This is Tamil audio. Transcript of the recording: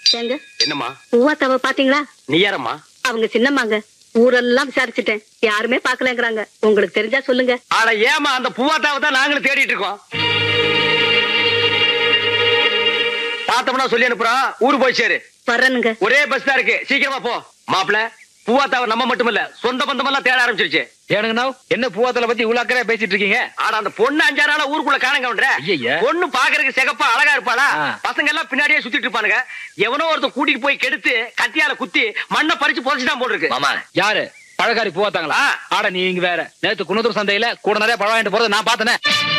ஏங்க என்னம்மா பூவாத்தாவ பாத்தீங்களா நீ யாரம்மா அவங்க சின்னம்மாங்க ஊரெல்லாம் விசாரிச்சுட்டேன் யாருமே பாக்கலங்கிறாங்க உங்களுக்கு தெரிஞ்சா சொல்லுங்க ஆனா ஏமா அந்த பூவாத்தாவை தான் நாங்களும் தேடிட்டு இருக்கோம் பார்த்தோம்னா சொல்லி அனுப்புறோம் ஊரு போய் சேரு வர்றனுங்க ஒரே பஸ் தான் இருக்கு சீக்கிரமா போ மாப்பிள பூவாத்தாவை நம்ம மட்டும் இல்ல சொந்த பந்தம் எல்லாம் தேட ஆரம்பிச்சிருச்சு ஏனுங்கண்ணா என்ன பூவாத்தல பத்தி இவ்வளவு அக்கறையா பேசிட்டு இருக்கீங்க ஆனா அந்த பொண்ணு அஞ்சாறு நாளா ஊருக்குள்ள காணங்க ஐயையே. பொண்ணு பாக்குறதுக்கு சிகப்பா அழகா இருப்பாளா ஆ. பசங்க எல்லாம் பின்னாடியே சுத்திட்டு இருப்பானுங்க எவனோ ஒருத்தன் கூட்டிட்டு போய் கெடுத்து கத்தியால குத்தி மண்ணை பறிச்சு புதைச்சுதான் போட்டுருக்கு மாமா யாரு பழக்காரி பூவாத்தாங்களா ஆ. ஆட நீ இங்க வேற நேத்து குணத்தூர் சந்தையில கூட நிறைய பழம் வாங்கிட்டு போறது நான் பார்த்தனே